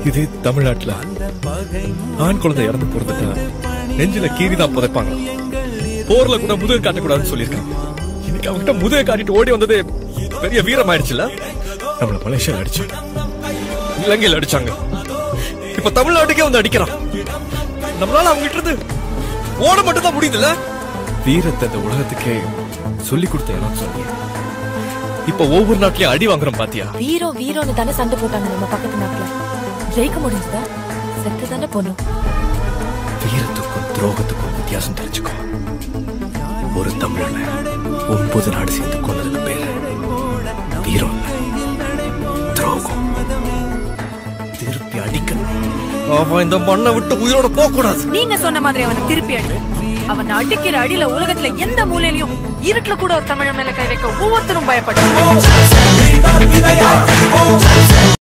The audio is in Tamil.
இதே தமிழ்நாட்டுல ஆண் குழந்தை இறந்து பிறந்துட்டா நெஞ்சில கீறி தான் புதைப்பாங்க போர்ல கூட முதுக காட்டக்கூடாதுன்னு சொல்லியிருக்காங்க இன்னைக்கு அவங்கிட்ட முதுக காட்டிட்டு ஓடி வந்ததே பெரிய வீரம் ஆயிடுச்சுல நம்மள மலேசியால அடிச்சாங்க இலங்கையில அடிச்சாங்க இப்ப தமிழ்நாட்டுக்கே வந்து அடிக்கிறான் நம்மளால அவங்க இருந்து ஓட மட்டும் தான் முடியுதுல்ல வீரத்தை இந்த உலகத்துக்கே சொல்லி கொடுத்த இடம் சொல்லி இப்ப ஒவ்வொரு நாட்டிலயும் அடி வாங்குறோம் பாத்தியா வீரம் வீரம்னு தானே சண்டை போட்டாங்க நம்ம பக்கத்து நாட்டுல ஜெயிக்க முடிஞ்சதா செத்து தானே போனோம் வீரத்துக்கும் துரோகத்துக்கும் வித்தியாசம் தெரிஞ்சுக்கோ ஒரு தமிழனை ஒன்பது நாடு சேர்ந்து கொண்டதுக்கு பேரு வீரம் இல்ல, துரோகம் திருப்பி அடிக்கணும் அவன் இந்த மண்ணை விட்டு உயிரோட போக கூடாது நீங்க சொன்ன மாதிரி அவனை திருப்பி அடி அவன் அடிக்கிற அடியில உலகத்துல எந்த மூலையிலயும் இருட்டுல கூட ஒரு தமிழன் மேல கை வைக்க ஒவ்வொருத்தரும் பயப்படுறாங்க